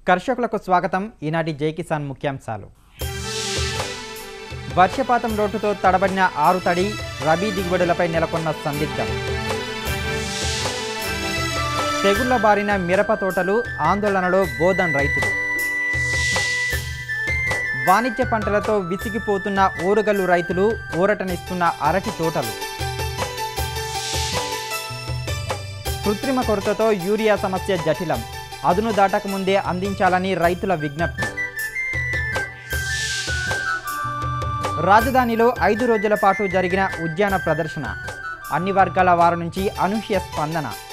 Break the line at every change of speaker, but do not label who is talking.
కర్షకులకు స్వాగతం ఈనాటి జై కిసాన్ ముఖ్యాంశాలు వర్షపాతం లోటుతో తడబడిన ఆరు తడి రబీ దిగుబడులపై నెలకొన్న సందిగ్ధం తెగుళ్ల బారిన మిరప తోటలు ఆందోళనలో బోధన్ రైతులు వాణిజ్య పంటలతో విసిగిపోతున్న ఊరుగల్లు రైతులు ఊరటనిస్తున్న అరటి తోటలు కృత్రిమ కొరతతో యూరియా సమస్య జటిలం అదును దాటక ముందే అందించాలని రైతుల విజ్ఞప్తి రాజధానిలో ఐదు రోజుల పాటు జరిగిన ఉద్యాన ప్రదర్శన అన్ని వర్గాల వారి నుంచి అనూహ్య స్పందన